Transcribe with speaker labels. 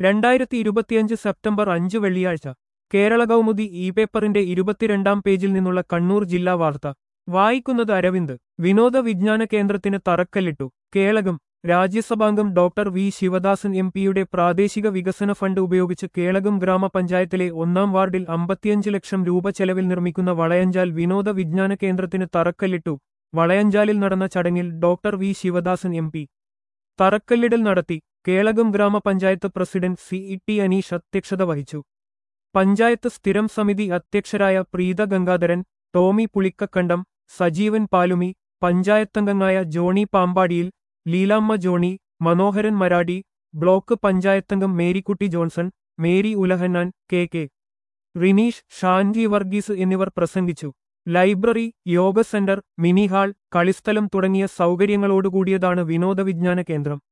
Speaker 1: രണ്ടായിരത്തി ഇരുപത്തിയഞ്ച് സെപ്റ്റംബർ അഞ്ച് വെള്ളിയാഴ്ച കേരള കൗമുദി ഇ പേപ്പറിന്റെ ഇരുപത്തിരണ്ടാം പേജിൽ നിന്നുള്ള കണ്ണൂർ ജില്ലാ വാർത്ത വായിക്കുന്നത് അരവിന്ദ് വിനോദ വിജ്ഞാന കേന്ദ്രത്തിന് തറക്കല്ലിട്ടു കേളകം രാജ്യസഭാംഗം ഡോക്ടർ വി ശിവദാസൻ എം പിയുടെ പ്രാദേശിക വികസന ഫണ്ട് ഉപയോഗിച്ച് കേളകം ഗ്രാമപഞ്ചായത്തിലെ ഒന്നാം വാർഡിൽ അമ്പത്തിയഞ്ച് ലക്ഷം രൂപ ചെലവിൽ നിർമ്മിക്കുന്ന വളയഞ്ചാൽ വിനോദ വിജ്ഞാന കേന്ദ്രത്തിന് തറക്കല്ലിട്ടു വളയഞ്ചാലിൽ നടന്ന ചടങ്ങിൽ doctor V Sivadasan M P തറക്കല്ലിടൽ നടത്തി കേളകം ഗ്രാമപഞ്ചായത്ത് president C E T Aneesh അധ്യക്ഷത വഹിച്ചു പഞ്ചായത്ത് സ്ഥിരം സമിതി അധ്യക്ഷരായ പ്രീത ഗംഗാധരൻ ടോമി പുളിക്കക്കണ്ടം സജീവൻ പാലുമി പഞ്ചായത്തംഗങ്ങളായ ജോണി പാമ്പാടിയിൽ ലീലാമ്മ ജോണി മനോഹരൻ മരാടി ബ്ലോക്ക് പഞ്ചായത്തംഗം Merykutty Johnson Mary Ulahannan K K Rineesh Shanji Varghese എന്നിവർ പ്രസംഗിച്ചു library yoga centre mini hall കളിസ്ഥലം തുടങ്ങിയ സൗകര്യങ്ങളോടുകൂടിയതാണ് വിനോദവിജ്ഞാന കേന്ദ്രം